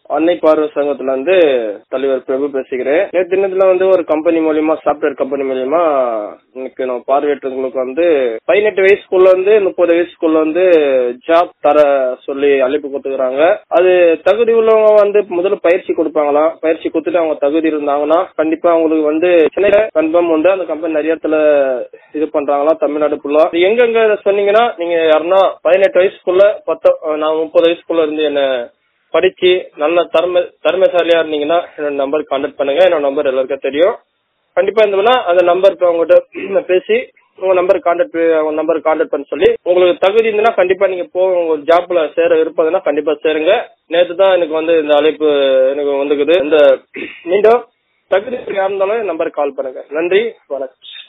அன்னை பார்வை சங்கத்துல இருந்து தலைவர் பிரபு பேசுகிறேன் நேற்று தினத்துல வந்து ஒரு கம்பெனி மூலியமா சாப்ட்வேர் கம்பெனி மூலியமா இன்னைக்கு நம்ம பார்வையற்றவங்களுக்கு வந்து பதினெட்டு வயசுக்குள்ள வந்து முப்பது வயசுக்குள்ள வந்து ஜாப் தர சொல்லி அழைப்பு கொடுத்துக்கிறாங்க அது தகுதி உள்ளவங்க வந்து முதல்ல பயிற்சி கொடுப்பாங்களாம் பயிற்சி கொடுத்துட்டு அவங்க தகுதி இருந்தாங்கன்னா கண்டிப்பா அவங்களுக்கு வந்து சென்னையில கன்ஃபார்ம் வந்து அந்த கம்பெனி நிறைய இடத்துல இது பண்றாங்களா தமிழ்நாடு ஃபுல்லா இது எங்கெங்க இதை சொன்னீங்கன்னா நீங்க யாருன்னா பதினெட்டு வயசுக்குள்ள பத்த நான் முப்பது வயசுக்குள்ள இருந்து என்ன படிச்சு நல்ல திறமை திறமைசாலியா இருந்தீங்கன்னா என்னோட நம்பர் கான்டாக்ட் பண்ணுங்க என்னோட நம்பர் எல்லாருக்கும் தெரியும் கண்டிப்பா இருந்தோம்னா அந்த நம்பருக்கு அவங்ககிட்ட பேசி உங்க நம்பர் கான்டாக்ட் உங்க நம்பர் கான்டாக்ட் பண்ண சொல்லி உங்களுக்கு தகுதி இருந்ததுன்னா கண்டிப்பா நீங்க போ உங்க ஜாப்ல சேர விருப்பதுன்னா கண்டிப்பா சேருங்க நேத்து தான் எனக்கு வந்து இந்த அழைப்பு எனக்கு வந்துக்குது இந்த மீண்டும் தகுதி யார் இருந்தாலும் நம்பருக்கு கால் பண்ணுங்க நன்றி வணக்கம்